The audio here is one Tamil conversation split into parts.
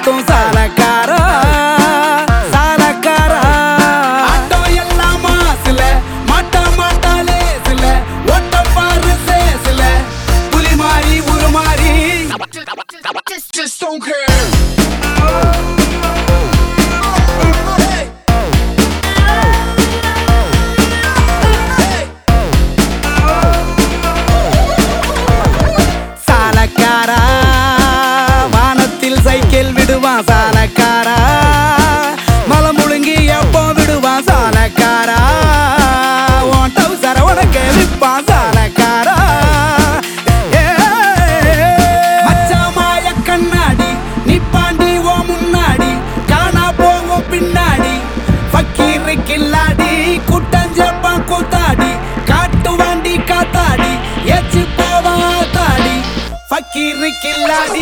சுத்தும் சாலக்காரா சாலக்காரா ஆட்டோ எல்லாம் மாசுல மாட்டா மாட்டாலே சில ஓட்ட பாரு சேசுல புலி மாறி உரு மாறி Just, just don't care. சாலக்காரா வானத்தில் சைக்கிள் விடுவான் சாலக்காரா மலை முழுங்கி எப்போ விடுவான் சாலக்காரா உன் டவுசர உனக்கு விற்பான் சாலக்காரா ஏ. மச்சான் மாய கண்ணாடி நிப்பாண்டி ஓ முன்னாடி காணா போவோம் பின்னாடி ஃபக்கீரு கில்லாடி குட்டஞ்சப்பான் கூத்தாடி காட்டு வாண்டி காத்தாடி ஏச்சு போவான் தாடி ஃபக்கீரு கில்லாடி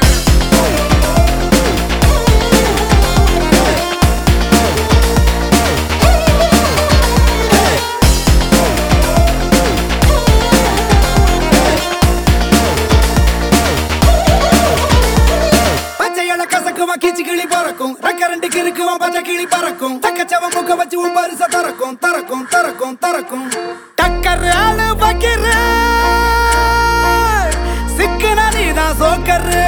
பச்சை இலை கசக்குவான் கீச்சு கிளி பறக்கும் ரெக்க ரெண்டு கிறுக்குவான் பச்சை கிளி பறக்கும் தக்கச்சவ முக்க வச்சு உன் பரிச தரக்கும் தரக்கும் தரக்கும் தரக்கும் டக்கர் ஆளு பக்கிரு சிக்கன நீதான் சோக்கரு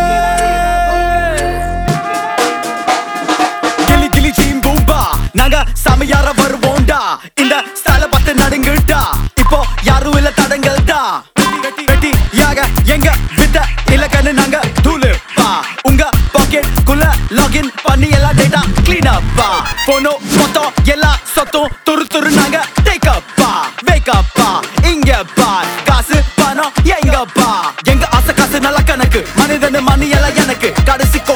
கிளி கிளி சீம் பூம்பா நாங்க சமையார வருவோம்டா இந்த ஸ்டைல பார்த்து நடுங்குடா இப்போ யாரும் இல்ல தடங்கள்டா வெட்டி வெட்டி யாக எங்க வித்த இலக்கன்னு நாங்க தூளு பா உங்க பாக்கெட் குள்ள லாகின் பண்ணி எல்லா டேட்டா கிளீன் அப்பா போனோ மொத்தம் எல்லா சொத்தும் துரு துரு நாங்க டேக் அப்பா வேக் அப்பா இங்க பா காசு பணம் எங்க பா எங்க ஆசை காசு நல்ல கணக்கு மனிதன் மணி எல்லாம் எனக்கு கடைசி